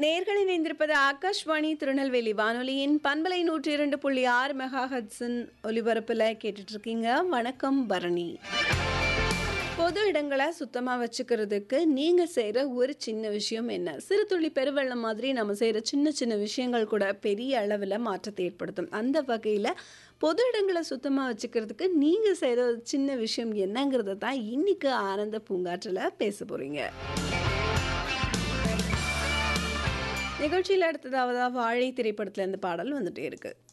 நேர்கள் இணைந்திருப்பது ஆகாஷ்வாணி திருநெல்வேலி வானொலியின் பண்பலை நூற்றி இரண்டு புள்ளி ஆறு மெகா ஹட்ஸின் ஒலிபரப்பில் கேட்டுட்டு இருக்கீங்க வணக்கம் பரணி பொது இடங்களை சுத்தமாக வச்சுக்கிறதுக்கு நீங்கள் செய்கிற ஒரு சின்ன விஷயம் என்ன சிறு துளி பெருவெள்ளம் மாதிரி நம்ம செய்கிற சின்ன சின்ன விஷயங்கள் கூட பெரிய அளவில் மாற்றத்தை ஏற்படுத்தும் அந்த வகையில் பொது இடங்களை சுத்தமாக வச்சுக்கிறதுக்கு நீங்கள் செய்கிற ஒரு சின்ன விஷயம் என்னங்கிறத தான் இன்னைக்கு ஆனந்த பூங்காற்றில் பேச போகிறீங்க நிகழ்ச்சியில் அடுத்ததாவது வாழை திரைப்படத்துல இருந்து பாடல் வந்துட்டே இருக்கு